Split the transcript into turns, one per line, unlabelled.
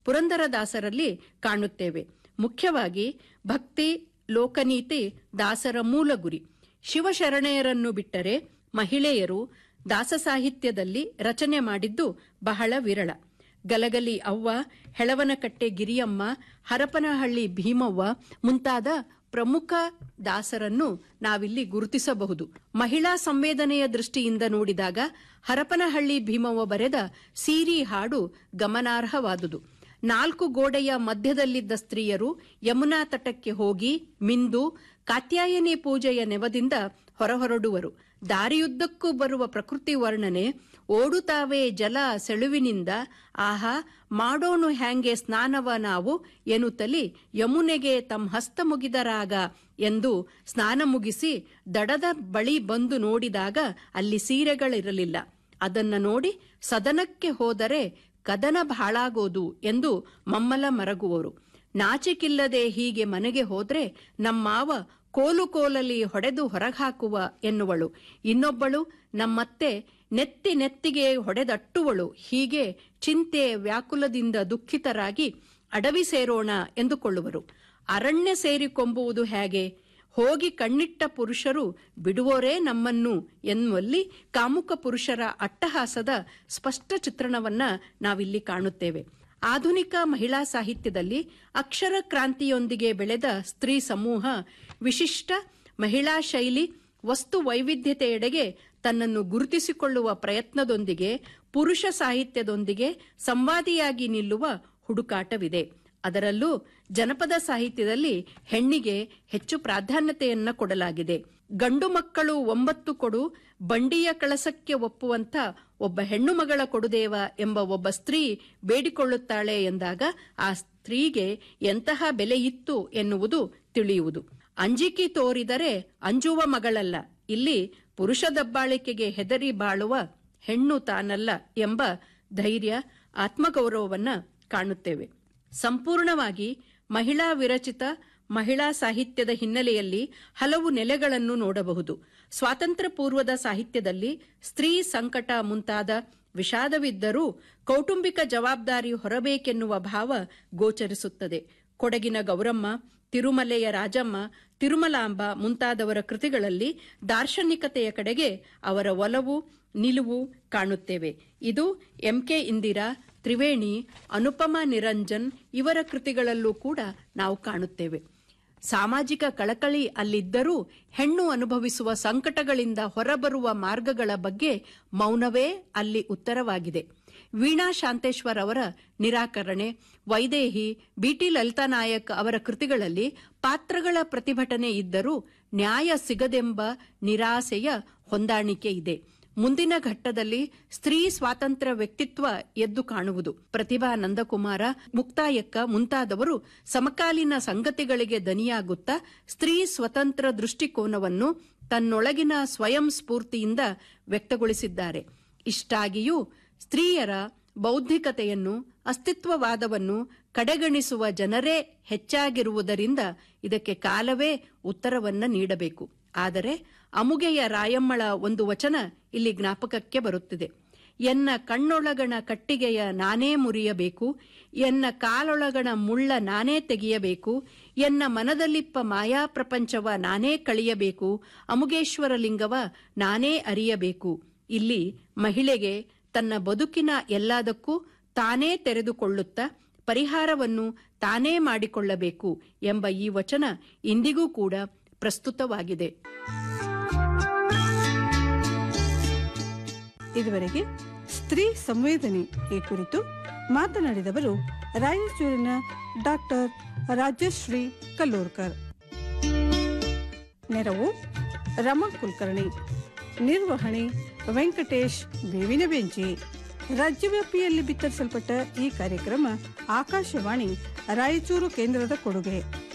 ಪುರಂದರದಾಸರಲ್ಲಿ ಕಾಣುತ್ತೇವೆ ಮುಖ್ಯವಾಗಿ ಭಕ್ತಿ ಲೋಕನೀತಿ ದಾಸರ ಮೂಲ ಗುರಿ ಶಿವಶರಣೆಯರನ್ನು ಬಿಟ್ಟರೆ ಮಹಿಳೆಯರು ದಾಸ ಸಾಹಿತ್ಯದಲ್ಲಿ ರಚನೆ ಮಾಡಿದ್ದು ಬಹಳ ವಿರಳ ಗಲಗಲಿ ಅವ್ವ ಹೆಳವನಕಟ್ಟೆ ಗಿರಿಯಮ್ಮ ಹರಪನಹಳ್ಳಿ ಭೀಮವ್ವ ಮುಂತಾದ ಪ್ರಮುಖ ದಾಸರನ್ನು ನಾವಿಲ್ಲಿ ಗುರುತಿಸಬಹುದು ಮಹಿಳಾ ಸಂವೇದನೆಯ ದೃಷ್ಟಿಯಿಂದ ನೋಡಿದಾಗ ಹರಪನಹಳ್ಳಿ ಭೀಮವ್ವ ಬರೆದ ಸೀರಿ ಹಾಡು ಗಮನಾರ್ಹವಾದುದು ನಾಲ್ಕು ಗೋಡೆಯ ಮಧ್ಯದಲ್ಲಿದ್ದ ಸ್ತ್ರೀಯರು ಯಮುನಾ ತಟಕ್ಕೆ ಹೋಗಿ ಮಿಂದು ಕಾತ್ಯಾಯನಿ ಪೂಜೆಯ ನೆವದಿಂದ ಹೊರಹೊರಡುವರು ದಾರಿಯುದ್ದಕ್ಕೂ ಬರುವ ಪ್ರಕೃತಿ ವರ್ಣನೆ ಓಡುತ್ತಾವೆ ಜಲ ಸೆಳುವಿನಿಂದ ಆಹಾ ಮಾಡೋಣು ಹ್ಯಾಂಗೆ ಸ್ನಾನವ ನಾವು ಎನ್ನುತ್ತಲಿ ಯಮುನೆಗೆ ತಮ್ಮ ಹಸ್ತ ಮುಗಿದರಾಗ ಎಂದು ಸ್ನಾನ ಮುಗಿಸಿ ದಡದ ಬಳಿ ಬಂದು ನೋಡಿದಾಗ ಅಲ್ಲಿ ಸೀರೆಗಳಿರಲಿಲ್ಲ ಅದನ್ನ ನೋಡಿ ಸದನಕ್ಕೆ ಹೋದರೆ ಕದನ ಬಾಳಾಗೋದು ಎಂದು ಮಮ್ಮಲ ಮರಗುವರು ನಾಚಿಕಿಲ್ಲದೆ ಹೀಗೆ ಮನೆಗೆ ಹೋದ್ರೆ ನಮ್ಮಾವ ಕೋಲು ಕೋಲಲ್ಲಿ ಹೊಡೆದು ಹೊರಗಾಕುವ ಎನ್ನುವಳು ಇನ್ನೊಬ್ಬಳು ನಮ್ಮತ್ತೆ ನೆತ್ತಿ ನೆತ್ತಿಗೆ ಹೊಡೆದಟ್ಟುವಳು ಹೀಗೆ ಚಿಂತೆ ವ್ಯಾಕುಲದಿಂದ ದುಃಖಿತರಾಗಿ ಅಡವಿ ಸೇರೋಣ ಎಂದುಕೊಳ್ಳುವರು ಅರಣ್ಯ ಸೇರಿಕೊಂಬುವುದು ಹೇಗೆ ಹೋಗಿ ಕಣ್ಣಿಟ್ಟ ಪುರುಷರು ಬಿಡುವೋರೇ ನಮ್ಮನ್ನು ಎನ್ನುವಲ್ಲಿ ಕಾಮುಕ ಪುರುಷರ ಅಟ್ಟಹಾಸದ ಸ್ಪಷ್ಟ ಚಿತ್ರಣವನ್ನ ನಾವಿಲ್ಲಿ ಕಾಣುತ್ತೇವೆ ಆಧುನಿಕ ಮಹಿಳಾ ಸಾಹಿತ್ಯದಲ್ಲಿ ಅಕ್ಷರ ಕ್ರಾಂತಿಯೊಂದಿಗೆ ಬೆಳೆದ ಸ್ತ್ರೀ ಸಮೂಹ ವಿಶಿಷ್ಟ ಮಹಿಳಾ ಶೈಲಿ ವಸ್ತು ವೈವಿಧ್ಯತೆಯೆಡೆಗೆ ತನ್ನನ್ನು ಗುರುತಿಸಿಕೊಳ್ಳುವ ಪ್ರಯತ್ನದೊಂದಿಗೆ ಪುರುಷ ಸಾಹಿತ್ಯದೊಂದಿಗೆ ಸಂವಾದಿಯಾಗಿ ನಿಲ್ಲುವ ಹುಡುಕಾಟವಿದೆ ಅದರಲ್ಲೂ ಜನಪದ ಸಾಹಿತ್ಯದಲ್ಲಿ ಹೆಣ್ಣಿಗೆ ಹೆಚ್ಚು ಪ್ರಾಧಾನ್ಯತೆಯನ್ನ ಕೊಡಲಾಗಿದೆ ಗಂಡು ಮಕ್ಕಳು ಒಂಬತ್ತು ಕೊಡು ಬಂಡಿಯ ಕಳಸಕ್ಕೆ ಒಪ್ಪುವಂತ ಒಬ್ಬ ಹೆಣ್ಣು ಮಗಳ ಕೊಡುದೇವ ಎಂಬ ಒಬ್ಬ ಸ್ತ್ರೀ ಬೇಡಿಕೊಳ್ಳುತ್ತಾಳೆ ಎಂದಾಗ ಆ ಸ್ತ್ರೀಗೆ ಎಂತಹ ಬೆಲೆ ಇತ್ತು ಎನ್ನುವುದು ತಿಳಿಯುವುದು ಅಂಜಿಕೆ ತೋರಿದರೆ ಅಂಜುವ ಮಗಳಲ್ಲ ಇಲ್ಲಿ ಪುರುಷ ದಬ್ಬಾಳಿಕೆಗೆ ಹೆದರಿ ಬಾಳುವ ಹೆಣ್ಣು ತಾನಲ್ಲ ಎಂಬ ಧೈರ್ಯ ಆತ್ಮಗೌರವವನ್ನ ಕಾಣುತ್ತೇವೆ ಸಂಪೂರ್ಣವಾಗಿ ಮಹಿಳಾ ವಿರಚಿತ ಮಹಿಳಾ ಸಾಹಿತ್ಯದ ಹಿನ್ನೆಲೆಯಲ್ಲಿ ಹಲವು ನೆಲೆಗಳನ್ನು ನೋಡಬಹುದು ಸ್ವಾತಂತ್ರ್ಯ ಪೂರ್ವದ ಸಾಹಿತ್ಯದಲ್ಲಿ ಸ್ತ್ರೀ ಸಂಕಟ ಮುಂತಾದ ವಿಷಾದವಿದ್ದರೂ ಕೌಟುಂಬಿಕ ಜವಾಬ್ದಾರಿ ಹೊರಬೇಕೆನ್ನುವ ಭಾವ ಗೋಚರಿಸುತ್ತದೆ ಕೊಡಗಿನ ಗೌರಮ್ಮ ತಿರುಮಲೆಯ ರಾಜಮ್ಮ ತಿರುಮಲಾಂಬ ಮುಂತಾದವರ ಕೃತಿಗಳಲ್ಲಿ ದಾರ್ಶನಿಕತೆಯ ಕಡೆಗೆ ಅವರ ಒಲವು ನಿಲುವು ಕಾಣುತ್ತೇವೆ ಇದು ಎಂಕೆ ಇಂದಿರಾ ತ್ರಿವೇಣಿ ಅನುಪಮ ನಿರಂಜನ್ ಇವರ ಕೃತಿಗಳಲ್ಲೂ ಕೂಡ ನಾವು ಕಾಣುತ್ತೇವೆ ಸಾಮಾಜಿಕ ಕಳಕಳಿ ಅಲ್ಲಿದ್ದರೂ ಹೆಣ್ಣು ಅನುಭವಿಸುವ ಸಂಕಟಗಳಿಂದ ಹೊರಬರುವ ಮಾರ್ಗಗಳ ಬಗ್ಗೆ ಮೌನವೇ ಅಲ್ಲಿ ಉತ್ತರವಾಗಿದೆ ವೀಣಾ ಶಾಂತೇಶ್ವರ್ ಅವರ ನಿರಾಕರಣೆ ವೈದೇಹಿ ಬಿಟಿ ಲಲಿತಾ ನಾಯಕ್ ಅವರ ಕೃತಿಗಳಲ್ಲಿ ಪಾತ್ರಗಳ ಪ್ರತಿಭಟನೆ ಇದ್ದರೂ ನ್ಯಾಯ ಸಿಗದೆಂಬ ನಿರಾಸೆಯ ಹೊಂದಾಣಿಕೆ ಇದೆ ಮುಂದಿನ ಘಟ್ಟದಲ್ಲಿ ಸ್ತ್ರೀ ಸ್ವಾತಂತ್ರ್ಯ ವ್ಯಕ್ತಿತ್ವ ಎದ್ದು ಕಾಣುವುದು ಪ್ರತಿಭಾ ನಂದಕುಮಾರ ಮುಕ್ತಾಯಕ್ಕ ಮುಂತಾದವರು ಸಮಕಾಲೀನ ಸಂಗತಿಗಳಿಗೆ ದನಿಯಾಗುತ್ತಾ ಸ್ತ್ರೀ ಸ್ವತಂತ್ರ ದೃಷ್ಟಿಕೋನವನ್ನು ತನ್ನೊಳಗಿನ ಸ್ವಯಂ ಸ್ಫೂರ್ತಿಯಿಂದ ವ್ಯಕ್ತಗೊಳಿಸಿದ್ದಾರೆ ಇಷ್ಟಾಗಿಯೂ ಸ್ತ್ರೀಯರ ಬೌದ್ಧಿಕತೆಯನ್ನು ಅಸ್ತಿತ್ವವಾದವನ್ನು ಕಡೆಗಣಿಸುವ ಜನರೇ ಹೆಚ್ಚಾಗಿರುವುದರಿಂದ ಇದಕ್ಕೆ ಕಾಲವೇ ಉತ್ತರವನ್ನ ನೀಡಬೇಕು ಆದರೆ ಅಮುಗೆಯ ರಾಯಮ್ಮಳ ಒಂದು ವಚನ ಇಲ್ಲಿ ಜ್ಞಾಪಕಕ್ಕೆ ಬರುತ್ತಿದೆ ಎನ್ನ ಕಣ್ಣೊಳಗಣ ಕಟ್ಟಿಗೆಯ ನಾನೇ ಮುರಿಯಬೇಕು ಎನ್ನ ಕಾಲೊಳಗಣ ಮುಳ್ಳ ನಾನೇ ತೆಗೆಯಬೇಕು ಎನ್ನ ಮನದಲ್ಲಿಪ್ಪ ಮಾಯಾ ಪ್ರಪಂಚವ ನಾನೇ ಕಳಿಯಬೇಕು ಅಮುಗೇಶ್ವರ ಲಿಂಗವ ನಾನೇ ಅರಿಯಬೇಕು ಇಲ್ಲಿ ಮಹಿಳೆಗೆ ತನ್ನ ಬದುಕಿನ ಎಲ್ಲದಕ್ಕೂ ತಾನೇ ತೆರೆದುಕೊಳ್ಳುತ್ತಾ ಪರಿಹಾರವನ್ನು ತಾನೇ ಮಾಡಿಕೊಳ್ಳಬೇಕು ಎಂಬ ಈ ವಚನ ಇಂದಿಗೂ ಕೂಡ ಪ್ರಸ್ತುತವಾಗಿದೆ
ಇದುವರೆಗೆ ಸ್ತ್ರೀ ಸಂವೇದನೆ ಈ ಕುರಿತು ಮಾತನಾಡಿದವರು ರಾಯಚೂರಿನ ಡಾಕ್ಟರ್ ರಾಜಶ್ರೀ ಕಲ್ಲೂರ್ಕರ್ ನೆರವು ರಮಾ ಕುಲಕರ್ಣಿ ನಿರ್ವಹಣೆ ವೆಂಕಟೇಶ್ ಬೇವಿನ ಬೆಂಚಿ ರಾಜ್ಯವ್ಯಾಪಿಯಲ್ಲಿ ಬಿತ್ತರಿಸಲ್ಪಟ್ಟ ಈ ಕಾರ್ಯಕ್ರಮ ಆಕಾಶವಾಣಿ ರಾಯಚೂರು ಕೇಂದ್ರದ ಕೊಡುಗೆ